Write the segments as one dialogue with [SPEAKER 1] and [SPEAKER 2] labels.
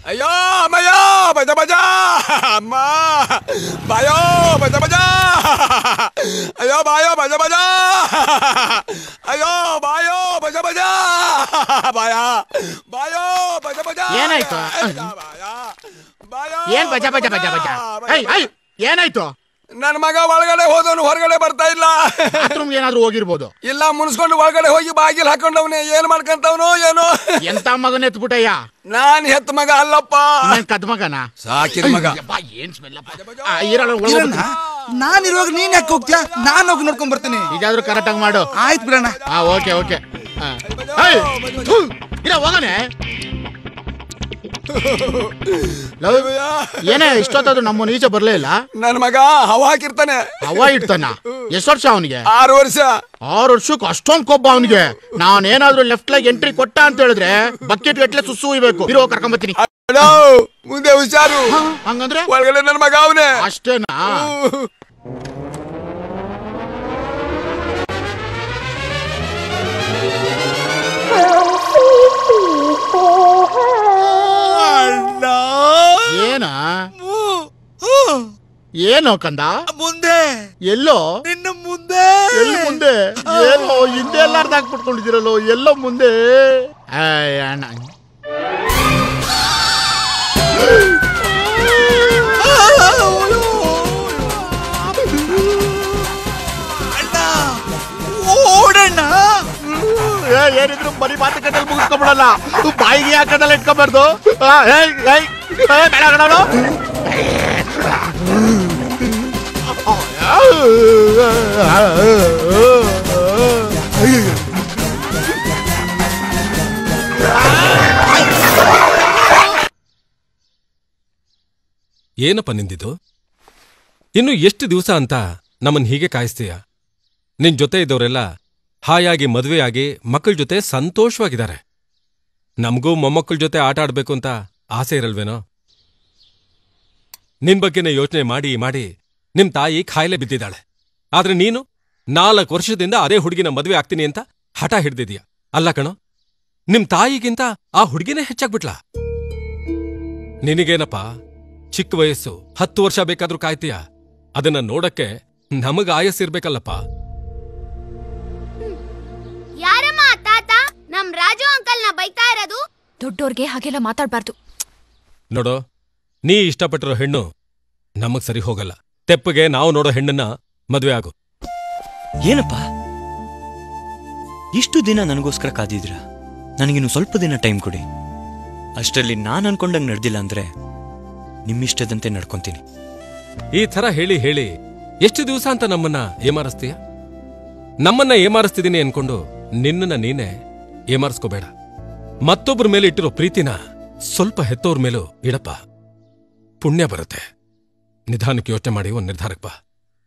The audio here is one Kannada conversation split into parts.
[SPEAKER 1] ಅಯ್ಯೋ ಅಮ್ಮಯ್ಯೋ ಬಜ ಬಜ ಅಮ್ಮ ಬಾಯೋ ಬಜ ಬಜ ಅಯ್ಯೋ ಬಾಯೋ ಬಜ ಬಜ ಅಯ್ಯೋ ಬಾಯೋ ಬಜ ಬಜ ಬಾಯ ಬಾಯೋ ಬಜ ಬಜ
[SPEAKER 2] ಏನಾಯ್ತು?
[SPEAKER 1] ಬಾಯೋ
[SPEAKER 2] ಏನ್ ಬಜ ಬಜ ಬಜ ಬಜ ಏಯ್, ಏಯ್, ಏನಾಯ್ತು
[SPEAKER 1] ನನ್ನ ಮಗ ಒಳಗಡೆ ಹೋದವನು ಹೊರಗಡೆ ಬರ್ತಾ ಇಲ್ಲ
[SPEAKER 2] ಬಾತ್ರೂಮ್ ಏನಾದ್ರೂ ಹೋಗಿರ್ಬೋದು
[SPEAKER 1] ಇಲ್ಲ ಮುನ್ಸ್ಕೊಂಡು ಒಳಗಡೆ ಹೋಗಿ ಬಾಗಿಲು ಹಾಕೊಂಡವನೇ ಏನ್ ಮಾಡ್ಕಂತವನು ಏನೋ
[SPEAKER 2] ಎಂತ ಮಗನ ಎತ್ಬಿಟ್ಟಯ್ಯ
[SPEAKER 1] ನಾನ್ ಹೆತ್ತ ಮಗ ಅಲ್ಲಪ್ಪ
[SPEAKER 2] ಇನ್ನೇನ್ ಕದ್ ಮಗನ
[SPEAKER 1] ಸಾಕಿದ ಮಗ
[SPEAKER 2] ಅಯ್ಯಪ್ಪ, ಏನ್ ಸ್ಮೆಲ್ ಇರಲ್ಲ
[SPEAKER 3] ಇರಣ್ಣ ನಾನ್ ಇರುವಾಗ ನೀನ್ ಯಾಕೆ ಹೋಗ್ತೀಯಾ ನಾನ್ ಹೋಗಿ ನೋಡ್ಕೊಂಡ್ ಬರ್ತೀನಿ
[SPEAKER 2] ಇದಾದ್ರೂ ಕರೆಕ್ಟ್ ಆಗಿ ಮಾಡು
[SPEAKER 3] ಆಯ್ತು ಬಿಡಣ್ಣ
[SPEAKER 2] ಹಾ ಓಕೆ ಓಕೆ ಇಲ್ಲ ಹೋಗನೆ ಏನೇ ಇಷ್ಟೊತ್ತಾದ್ರು ನಮ್ಮ ಈಚೆ ಬರ್ಲೇ ಇಲ್ಲ
[SPEAKER 1] ನನ್ನ ಮಗ ಹವಾ ಹಾಕಿರ್ತಾನೆ
[SPEAKER 2] ಹವಾ ಇಡ್ತಾನ ಎಷ್ಟು ವರ್ಷ ಅವನಿಗೆ
[SPEAKER 1] ಆರು ವರ್ಷ
[SPEAKER 2] ಆರು ವರ್ಷಕ್ಕೆ ಅಷ್ಟೊಂದ್ ಕೊಬ್ಬ ಅವನಿಗೆ ನಾನೇನಾದ್ರೂ ಲೆಫ್ಟ್ ಲಾಗ್ ಎಂಟ್ರಿ ಕೊಟ್ಟ ಅಂತ ಹೇಳಿದ್ರೆ ಬಕೆಟ್ ಗಟ್ಲೆ ಸುಸ್ಸು ಇಬೇಕು ಇರೋ ಕರ್ಕೊಂಬತ್ತೀನಿ
[SPEAKER 1] ಅಲೋ ಮುಂದೆ ಹುಷಾರು
[SPEAKER 2] ಹಂಗಂದ್ರೆ
[SPEAKER 1] ಒಳಗಡೆ ನನ್ನ ಮಗ ಅವನೇ
[SPEAKER 2] ಅಷ್ಟೇನಾ ಏನ ಏನೋ ಕಂದ
[SPEAKER 3] ಮುಂದೆ
[SPEAKER 2] ಎಲ್ಲೋ
[SPEAKER 3] ನಿನ್ನ ಮುಂದೆ
[SPEAKER 2] ಎಲ್ಲಿ ಮುಂದೆ ಏನೋ ಹಿಂದೆ ಎಲ್ಲಾರ್ದು ಹಾಕ್ಬಿಟ್ಕೊಂಡಿದ್ದೀರಲ್ಲೋ ಎಲ್ಲೋ ಮುಂದೆ ಆಯ್, ಅಣ್ಣ
[SPEAKER 3] ಅಣ್ಣ ಓಡಣ್ಣ
[SPEAKER 2] ಏ, ಏನಿದ್ರು ಬರೀ ಮಾತುಕತೆಯಲ್ಲಿ ಮುಗಿಸ್ಕೊಂಬಿಡಲ್ಲ ಬಾಯಿಗೆ ಹಾಕದಲ್ಲ ಇಟ್ಕೊಬಾರ್ದು ಆ, ಏಯ್, ಏಯ್, ಏಯ್, ಬೇಡ ಕಣವ್ನು.
[SPEAKER 4] ಏನಪ್ಪ ನಿಂದಿದು ಇನ್ನು ಎಷ್ಟು ದಿವಸ ಅಂತ ನಮ್ಮನ್ ಹೀಗೆ ಕಾಯಿಸ್ತೀಯ ನಿನ್ ಜೊತೆ ಇದ್ದವರೆಲ್ಲ ಹಾಯಾಗಿ ಮದುವೆಯಾಗಿ ಮಕ್ಕಳ ಜೊತೆ ಸಂತೋಷವಾಗಿದ್ದಾರೆ ನಮಗೂ ಮೊಮ್ಮಕ್ಕಳ ಜೊತೆ ಆಟ ಆಡ್ಬೇಕು ಅಂತ ಆಸೆ ಇರಲ್ವೇನೋ ನಿನ್ ಬಗ್ಗೆನೇ ಯೋಚನೆ ಮಾಡಿ ಮಾಡಿ ನಿಮ್ ತಾಯಿ ಖಾಯಿಲೆ ಬಿದ್ದಿದ್ದಾಳೆ ಆದ್ರೆ ನೀನು ನಾಲ್ಕು ವರ್ಷದಿಂದ ಅದೇ ಹುಡುಗಿನ ಮದುವೆ ಆಗ್ತೀನಿ ಅಂತ ಹಠ ಹಿಡ್ದಿದೀಯ ಅಲ್ಲ ಕಣೋ ನಿಮ್ ತಾಯಿಗಿಂತ ಆ ಹುಡುಗಿನೇ ಹೆಚ್ಚಾಗ್ಬಿಟ್ಲಾ ನಿನಗೇನಪ್ಪ ಚಿಕ್ಕ ವಯಸ್ಸು ಹತ್ತು ವರ್ಷ ಬೇಕಾದ್ರೂ ಕಾಯ್ತೀಯ ಅದನ್ನ ನೋಡಕ್ಕೆ ನಮಗ ಆಯಸ್ಸಿರ್ಬೇಕಲ್ಲಪ್ಪ
[SPEAKER 5] ಯಾರಮ್ಮ ಆ ತಾತ ನಮ್ ರಾಜು ಅಂಕಲ್ನ ಬೈತಾ ಇರೋದು
[SPEAKER 6] ದೊಡ್ಡೋರ್ಗೆ ಹಾಗೆಲ್ಲ ಮಾತಾಡ್ಬಾರ್ದು
[SPEAKER 4] ನೋಡೋ ನೀ ಇಷ್ಟಪಟ್ಟಿರೋ ಹೆಣ್ಣು ನಮಗ್ ಸರಿ ಹೋಗಲ್ಲ ತೆಪ್ಪಗೆ ನಾವು ನೋಡೋ ಹೆಣ್ಣನ್ನ ಮದ್ವೆ ಆಗು
[SPEAKER 7] ಏನಪ್ಪ ಇಷ್ಟು ದಿನ ನನಗೋಸ್ಕರ ಕಾದಿದ್ರ ನನಗಿನ್ನು ಸ್ವಲ್ಪ ದಿನ ಟೈಮ್ ಕೊಡಿ ಅಷ್ಟರಲ್ಲಿ ನಾನು ಅನ್ಕೊಂಡಂಗೆ ನಡೆದಿಲ್ಲ ಅಂದ್ರೆ ನಿಮ್ಮಿಷ್ಟದಂತೆ ನಡ್ಕೊಂತೀನಿ
[SPEAKER 4] ಈ ಥರ ಹೇಳಿ ಹೇಳಿ ಎಷ್ಟು ದಿವಸ ಅಂತ ನಮ್ಮನ್ನ ಏಮಾರಿಸ್ತೀಯ ನಮ್ಮನ್ನ ಏಮಾರಿಸ್ತಿದ್ದೀನಿ ಅನ್ಕೊಂಡು ನಿನ್ನನ್ನ ನೀನೇ ಏಮಾರಿಸ್ಕೋಬೇಡ ಮತ್ತೊಬ್ಬರ ಮೇಲೆ ಇಟ್ಟಿರೋ ಪ್ರೀತಿನ ಸ್ವಲ್ಪ ಹೆತ್ತೋರ್ ಮೇಲೂ ಇಡಪ್ಪ ಪುಣ್ಯ ಬರುತ್ತೆ ನಿಧಾನಕ್ಕೆ ಯೋಚನೆ ಮಾಡಿ ಒಂದ್ ನಿರ್ಧಾರಕ್ಕೆ ಬಾ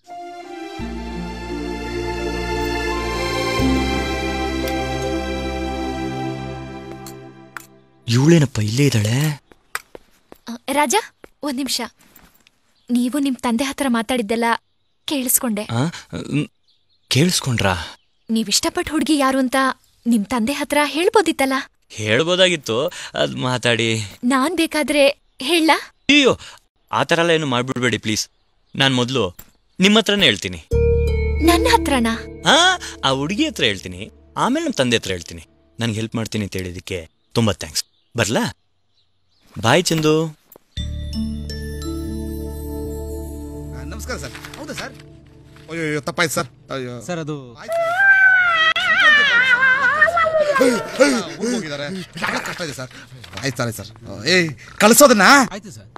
[SPEAKER 7] ಇವಳೇನಪ್ಪ ಇಲ್ಲೇ ಇದ್ದಾಳೆ
[SPEAKER 6] ಆ, ರಾಜ ಒಂದ್ ನಿಮಿಷ ನೀವು ನಿಮ್ ತಂದೆ ಹತ್ರ ಮಾತಾಡಿದ್ದೆಲ್ಲ ಕೇಳಿಸ್ಕೊಂಡೆ
[SPEAKER 7] ಆ? ಮ್, ಕೇಳಿಸ್ಕೊಂಡ್ರಾ
[SPEAKER 6] ನೀವ್ ಇಷ್ಟಪಟ್ಟ ಹುಡುಗಿ ಯಾರು ಅಂತ ನಿಮ್ ತಂದೆ ಹತ್ರ ಹೇಳ್ಬೋದಿತ್ತಲ್ಲ
[SPEAKER 7] ಹೇಳ್ಬೋದಾಗಿತ್ತು ಅದ್ ಮಾತಾಡಿ
[SPEAKER 6] ನಾನ್ ಬೇಕಾದ್ರೆ ಹೇಳ
[SPEAKER 7] ಅಯ್ಯೋ ಆ ಥರ ಎಲ್ಲ ಏನು ಮಾಡ್ಬಿಡ್ಬೇಡಿ ಪ್ಲೀಸ್ ನಾನು ಮೊದಲು ನಿಮ್ಮ ಹತ್ರನೇ ಹೇಳ್ತೀನಿ
[SPEAKER 6] ನನ್ನ ಹತ್ರನಾ
[SPEAKER 7] ಆ ಆ ಹುಡುಗಿ ಹತ್ರ ಹೇಳ್ತೀನಿ ಆಮೇಲೆ ನಮ್ಮ ತಂದೆ ಹತ್ರ ಹೇಳ್ತೀನಿ ನನಗೆ ಹೆಲ್ಪ್ ಮಾಡ್ತೀನಿ ಅಂತ ಹೇಳಿದಕ್ಕೆ ತುಂಬ ಥ್ಯಾಂಕ್ಸ್ ಬರ್ಲಾ ಬಾಯ್ ಚಂದು
[SPEAKER 3] ನಮಸ್ಕಾರ ಸರ್ ಹೌದಾ ಸರ್ ಅಯ್ಯೋ ಅಯ್ಯೋ ತಪ್ಪಾಯ್ತು ಸರ್ ಅಯ್ಯೋ
[SPEAKER 8] ಸರ್ ಅದು
[SPEAKER 3] ಊರ್ಗ್ ಹೋಗಿದ್ದಾರೆ ಬಹಳ ಕಷ್ಟ ಇದೆ ಸರ್ ಆಯ್ತು ಸರ್ ಸರ್ ಏಯ್ ಕಳಿಸೋದನ್ನ
[SPEAKER 8] ಆಯ್ತು sir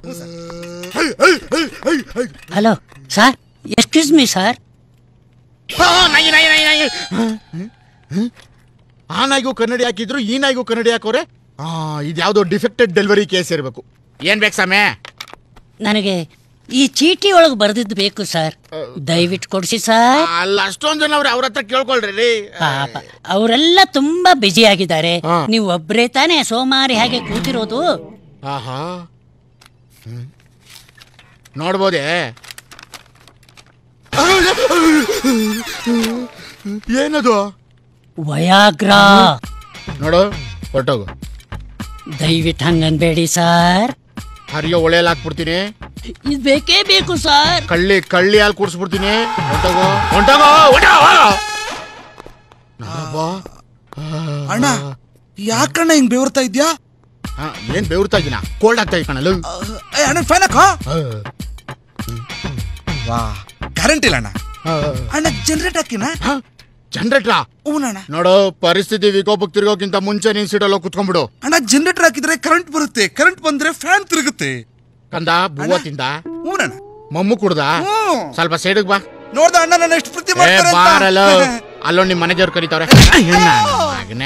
[SPEAKER 9] hello sir excuse me sir
[SPEAKER 2] ಆ, ನಾಯಿ, ನಾಯಿ, ನಾಯಿ, ನಾಯಿ. ಹ್ಮ್? ಆ ನಾಯಿಗೂ ಕನ್ನಡಿ ಹಾಕಿದ್ರು ಈ ನಾಯಿಗೂ ಕನ್ನಡಿ ಹಾಕೋರೆ ಆ ಇದ್ಯಾವುದೋ ಡಿಫೆಕ್ಟೆಡ್ ಡೆಲಿವರಿ ಕೇಸ್ ಇರಬೇಕು ಏನ್ ಬೇಕು ಸಮಯ
[SPEAKER 9] ನನಗೆ ಈ ಚೀಟಿ ಒಳಗೆ ಬರೆದಿದ್ದು ಬೇಕು ಸರ್ ದಯವಿಟ್ಟು ಕೊಡಿಸಿ ಸರ್
[SPEAKER 2] ಅಲ್ಲ ಅಷ್ಟೊಂದು ಜನ ಅವ್ರೆ ಅವ್ರ ಹತ್ರ ಕೇಳ್ಕೊಳ್ರಿ ರೀ
[SPEAKER 9] ಪಾಪ ಅವರೆಲ್ಲ ತುಂಬಾ ಬ್ಯುಸಿ ಆಗಿದ್ದಾರೆ
[SPEAKER 2] ಹಾ.
[SPEAKER 9] ನೀವು ಒಬ್ರೇ ತಾನೇ ಸೋಮಾರಿ ಹಾಗೆ ಕೂತಿರೋದು
[SPEAKER 2] ಆಹಾ ಹ್ಮ್. ನೋಡ್ಬೋದೇ ಏನದು
[SPEAKER 9] ವಯಾಗ್ರಾ
[SPEAKER 2] ನೋಡು ಹೊರಟೋಗು
[SPEAKER 9] ದಯವಿಟ್ಟು ಹಂಗನ್ಬೇಡಿ ಸರ್
[SPEAKER 2] ಹರಿಯೋ ಒಳೆಯಲ್ಲಿ ಹಾಕ್ಬಿಡ್ತೀನಿ
[SPEAKER 9] ಇದು ಬೇಕೇ ಬೇಕು ಸರ್
[SPEAKER 2] ಕಳ್ಳಿ ಕಳ್ಳಿ ಹಾಲು ಕುಡಿಸ್ಬಿಡ್ತೀನಿ ಹೊಂಟೋಗೋ ಹೊಂಟೋಗೋ ಹೊಂಟೋಗೋ ನಾನಬ್ಬಾ.
[SPEAKER 3] ಅಣ್ಣ ಯಾಕಣ್ಣ ಹಿಂಗ್ ಬೆವರ್ತಾ ಇದ್ಯಾ
[SPEAKER 2] ಆ, ಏನ್ ಬೆವರ್ತಾ ಇದೀನ ಕೋಲ್ಡ್ ಆಗ್ತಾ ಇದೆ ಕಣಲು
[SPEAKER 3] ಏ, ಅಣ್ಣ ಫ್ಯಾನ್ ಹಾಕೋ ವಾ ಕರೆಂಟ್ ಇಲ್ಲ ಅಣ್ಣ ಅಣ್ಣ ಜನರೇಟ್ ಹಾಕಿನ
[SPEAKER 2] ಜನರೇಟ್ರಾ
[SPEAKER 3] ಹ್ಞೂನಣ್ಣ
[SPEAKER 2] ನೋಡು ಪರಿಸ್ಥಿತಿ ವಿಕೋಪಕ್ಕೆ ತಿರುಗೋಕ್ಕಿಂತ ಮುಂಚೆ ನೀನ್ ಸೀಟಲ್ಲಿ ಹೋಗ್ ಕುತ್ಕೊಂಡ್ಬಿಡು
[SPEAKER 3] ಅಣ್ಣ ಜನರೇಟರ್ ಹಾಕಿದ್ರೆ ಕರೆಂಟ್ ಬರುತ್ತೆ ಕರೆಂಟ್ ಬಂದ್ರೆ ಫ್ಯಾನ್ ತಿರುಗುತ್ತೆ
[SPEAKER 2] ಕಂದ ಬೂವ ತಿಂದ
[SPEAKER 3] ಹ್ಞೂನಣ್ಣ
[SPEAKER 2] ಮಮ್ಮು ಕುಡ್ದ
[SPEAKER 3] ಹ್ಞೂ
[SPEAKER 2] ಸ್ವಲ್ಪ ಸೈಡಿಗೆ ಬಾ
[SPEAKER 3] ನೋಡ್ದ ಅಣ್ಣ ನಾನು ಎಷ್ಟು ಪ್ರತಿ
[SPEAKER 2] ಏ
[SPEAKER 3] ಮಾಡ್ತಾರೆ
[SPEAKER 2] ಬಾರಲ್ಲ
[SPEAKER 3] ಅಂತ.
[SPEAKER 2] ಅಲ್ಲೊಂದ್ ನಿಮ್ ಮನೆದೇವ್ರು ಕರೀತಾವ್ರೆ ಮಗನೆ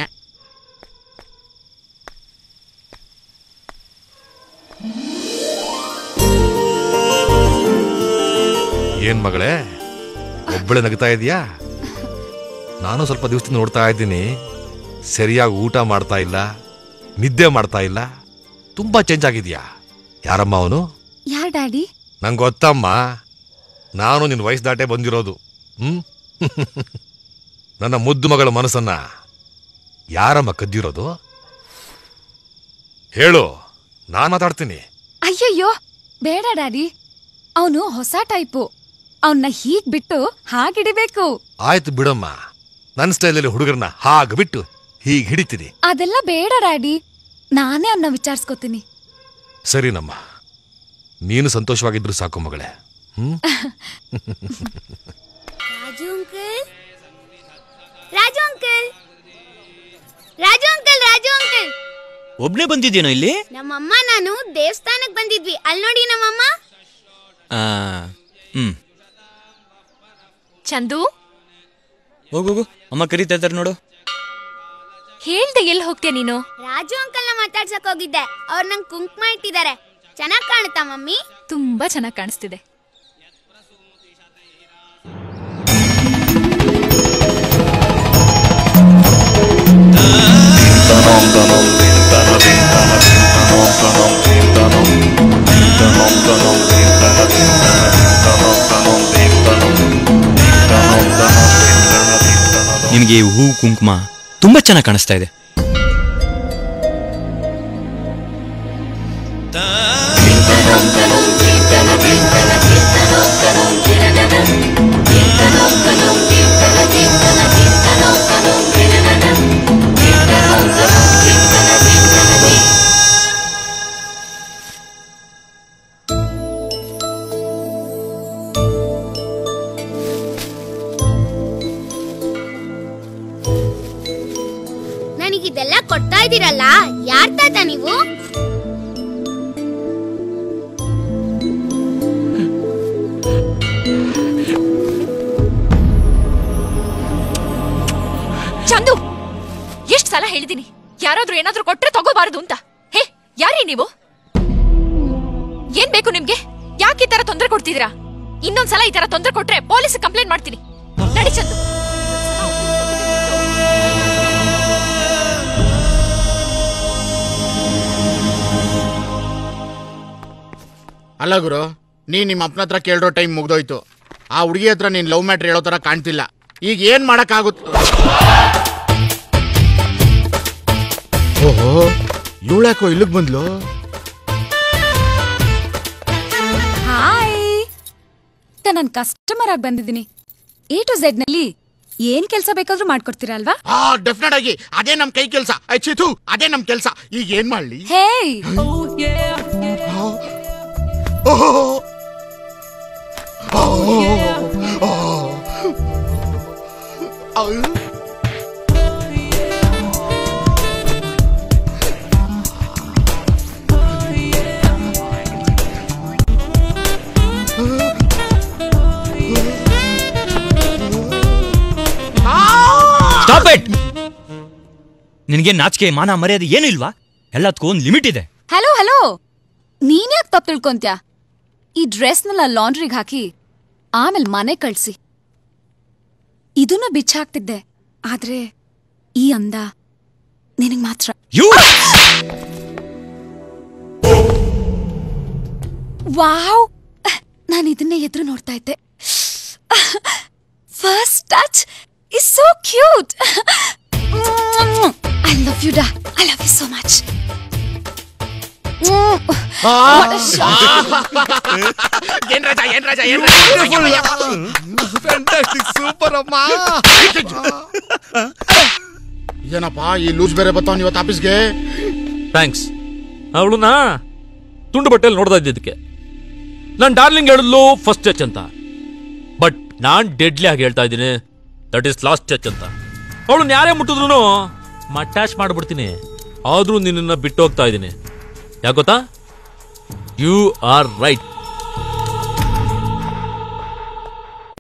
[SPEAKER 1] ಏನ್ ಮಗಳೇ ಒಬ್ಬಳೆ ನಗ್ತಾ ಇದೀಯಾ ನಾನು ಸ್ವಲ್ಪ ದಿವಸದಿಂದ ನೋಡ್ತಾ ಇದ್ದೀನಿ ಸರಿಯಾಗಿ ಊಟ ಮಾಡ್ತಾ ಇಲ್ಲ ನಿದ್ದೆ ಮಾಡ್ತಾ ಇಲ್ಲ ತುಂಬಾ ಚೇಂಜ್ ಆಗಿದ್ಯಾ ಯಾರಮ್ಮ ಅವನು
[SPEAKER 6] ಯಾರ್ ಡ್ಯಾಡಿ
[SPEAKER 1] ನಂಗೆ ಗೊತ್ತಮ್ಮ ನಾನು ನಿನ್ನ ವಯಸ್ಸು ದಾಟೆ ಬಂದಿರೋದು ಹ್ಮ್ ನನ್ನ ಮುದ್ದು ಮಗಳ ಮನಸ್ಸನ್ನ ಯಾರಮ್ಮ ಕದ್ದಿರೋದು ಹೇಳು ನಾನು ಮಾತಾಡ್ತೀನಿ
[SPEAKER 6] ಅಯ್ಯಯ್ಯೋ ಬೇಡ ಡ್ಯಾಡಿ ಅವನು ಹೊಸ ಟೈಪು ಅವನ್ನ ಹೀಗ್ ಬಿಟ್ಟು ಹಾಗಿಡಿಬೇಕು
[SPEAKER 1] ಆಯ್ತು ಬಿಡಮ್ಮ ನನ್ನ ಸ್ಟೈಲಲ್ಲಿ ಹುಡುಗರನ್ನ ಹಾಗೆ ಬಿಟ್ಟು ಹೀಗೆ ಹಿಡಿತೀನಿ
[SPEAKER 6] ಅದೆಲ್ಲ ಬೇಡ ಡ್ಯಾಡಿ ನಾನೇ ಅವನ್ನ ವಿಚಾರಿಸ್ಕೋತೀನಿ
[SPEAKER 1] ಸರಿನಮ್ಮ ನೀನು ಸಂತೋಷವಾಗಿದ್ರು ಸಾಕು ಮಗಳೇ ಹ್ಮ್
[SPEAKER 5] Raju uncle Raju uncle Raju uncle Raju uncle
[SPEAKER 7] ಒಬ್ನೇ ಬಂದಿದ್ಯೇನೋ ಇಲ್ಲಿ
[SPEAKER 5] ನಮ್ಮಮ್ಮ ನಾನು ದೇವಸ್ಥಾನಕ್ ಬಂದಿದ್ವಿ ಅಲ್ಲಿ ನೋಡಿ ನಮ್ಮಮ್ಮ
[SPEAKER 7] ಆ, ಹ್ಮ್
[SPEAKER 6] ಚಂದು
[SPEAKER 7] ಹೋಗೋಗು ಅಮ್ಮ ಕರೀತಾ ಇದ್ದಾರೆ ನೋಡು
[SPEAKER 6] ಹೇಳ್ದೆ ಎಲ್ಲಿ ಹೋಗ್ತೀಯ ನೀನು
[SPEAKER 5] ರಾಜು ಅಂಕಲ್ನ ಮಾತಾಡ್ಸಕ್ ಹೋಗಿದ್ದೆ ಅವ್ರು ನಂಗೆ ಕುಂಕುಮ ಇಟ್ಟಿದ್ದಾರೆ ಚೆನ್ನಾಗ್ ಕಾಣುತ್ತಾ ಮಮ್ಮಿ
[SPEAKER 6] ತುಂಬಾ ಚೆನ್ನಾಗಿ ಕಾಣಿಸ್ತಿದೆ
[SPEAKER 7] ನಿನಗೆ ಈ ಹೂ ಕುಂಕುಮ ತುಂಬಾ ಚೆನ್ನಾಗಿ ಕಾಣಿಸ್ತಾ ಇದೆ
[SPEAKER 5] ನನಗಿದೆಲ್ಲ ಕೊಡ್ತಾ ಇದೀರಲ್ಲ ಯಾರ್ ತಾತ ನೀವು
[SPEAKER 6] ಚಂದು ಎಷ್ಟ್ ಸಲ ಹೇಳಿದೀನಿ ಯಾರಾದ್ರೂ ಏನಾದ್ರೂ ಕೊಟ್ರೆ ತಗೋಬಾರದು ಅಂತ ಹೇ ಯಾರೀ ನೀವು ಏನ್ ಬೇಕು ನಿಮ್ಗೆ ಯಾಕೆ ಈ ತರ ತೊಂದರೆ ಕೊಡ್ತಿದ್ದೀರಾ ಇನ್ನೊಂದ್ಸಲ ಈ ತರ ತೊಂದರೆ ಕೊಟ್ರೆ ಪೊಲೀಸ್ ಕಂಪ್ಲೇಂಟ್ ಮಾಡ್ತೀನಿ ನಡಿ ಚಂದು
[SPEAKER 2] ಅಲ್ಲ ಗುರು ನೀ ನಿಮ್ಮ ಅಪ್ಪನ ಹತ್ರ ಕೇಳೋ ಟೈಮ್ ಮುಗ್ದೋಯ್ತು ಆ ಹುಡುಗಿ ಹತ್ರ ನೀನ್ ಲವ್ ಮ್ಯಾಟ್ರ್ ಹೇಳೋ ತರ ಕಾಣ್ತಿಲ್ಲ ಈಗ ಏನ್ ಮಾಡಕ್ಕಾಗುತ್ತೆ ಓಹೋ ಇವಳ್ಯಾಕೋ ಇಲ್ಲಿಗೆ ಬಂದ್ಲು
[SPEAKER 8] ಹಾಯ್ ನಾನು ಕಸ್ಟಮರ್ ಆಗಿ ಬಂದಿದ್ದೀನಿ ಎ ಟು ಝೆಡ್ ನಲ್ಲಿ ಏನ್ ಕೆಲಸ ಬೇಕಾದ್ರೂ ಮಾಡ್ಕೊಡ್ತೀರಾ ಅಲ್ವಾ
[SPEAKER 2] ಆ ಡೆಫಿನೆಟ್ ಆಗಿ ಅದೇ ನಮ್ ಕೈ ಕೆಲ್ಸ ಚಿತು ಅದೇ ನಮ್ ಕೆಲ್ಸ ಈಗ ಏನ್ ಮಾಡ್ಲಿ
[SPEAKER 8] ಹೇಯ್
[SPEAKER 2] ಓಹೋ
[SPEAKER 7] ಸ್ಟಾಪ್ ಇಟ್ ನಿನಗೆ ನಾಚಿಕೆ ಮಾನ ಮರ್ಯಾದೆ ಏನು ಇಲ್ವಾ ಎಲ್ಲದಕ್ಕೂ ಒಂದು ಲಿಮಿಟ್ ಇದೆ
[SPEAKER 8] ಹಲೋ ಹಲೋ ನೀನ್ ಯಾಕೆ ತಪ್ಪು ತಿಳ್ಕೊಂತ್ಯಾ ಈ ಡ್ರೆಸ್ನೆಲ್ಲ ಲಾಂಡ್ರಿಗೆ ಹಾಕಿ ಆಮೇಲೆ ಮನೆ ಕಳ್ಸಿ ಇದನ್ನ ಬಿಚ್ಚಾಕ್ತಿದ್ದೆ ಆದ್ರೆ ಈ ಅಂದ ನಿನಗ್ ಮಾತ್ರ
[SPEAKER 7] ಯು
[SPEAKER 8] ವಾವ್ ನಾನು ಇದನ್ನೇ ಎದುರು ನೋಡ್ತಾ ಇದ್ದೆ first touch is so cute I love you ಡಾ I love you so much
[SPEAKER 2] ಏನ್ ರಾಜ ಏನ್ ರಾಜ ಏನ್
[SPEAKER 1] ಸೂಪರ್ ಅಮ್ಮ
[SPEAKER 2] ಏನಪ್ಪ ಈ ಲೂಸ್ ಬೇರೆ ಬರ್ತಾವ್ ಇವತ್ತು ಆಫೀಸ್ಗೆ
[SPEAKER 10] ಥ್ಯಾಂಕ್ಸ್ ಅವಳನ್ನ ತುಂಡು ಬಟ್ಟೆಯಲ್ಲಿ ನೋಡ್ತಾ ಇದ್ದಿದ್ದಕ್ಕೆ ನಾನು ಡಾರ್ಲಿಂಗ್ ಹೇಳಿದ್ಲು ಫಸ್ಟ್ ಟಚ್ ಅಂತ ಬಟ್ ನಾನ್ ಡೆಡ್ಲಿ ಆಗಿ ಹೇಳ್ತಾ ಇದ್ದೀನಿ ದಟ್ ಈಸ್ ಲಾಸ್ಟ್ ಟಚ್ ಅಂತ ಅವಳನ್ನ ಯಾರೇ ಮುಟ್ಟಿದ್ರು ಅಟ್ಯಾಚ್ ಮಾಡ್ಬಿಡ್ತೀನಿ ಆದ್ರೂ ನಿನ್ನನ್ನ ಬಿಟ್ಟು ಹೋಗ್ತಾ ಇದ್ದೀನಿ ಯಾಕೆ ಗೊತ್ತಾ ಯು ಆರ್ ರೈಟ್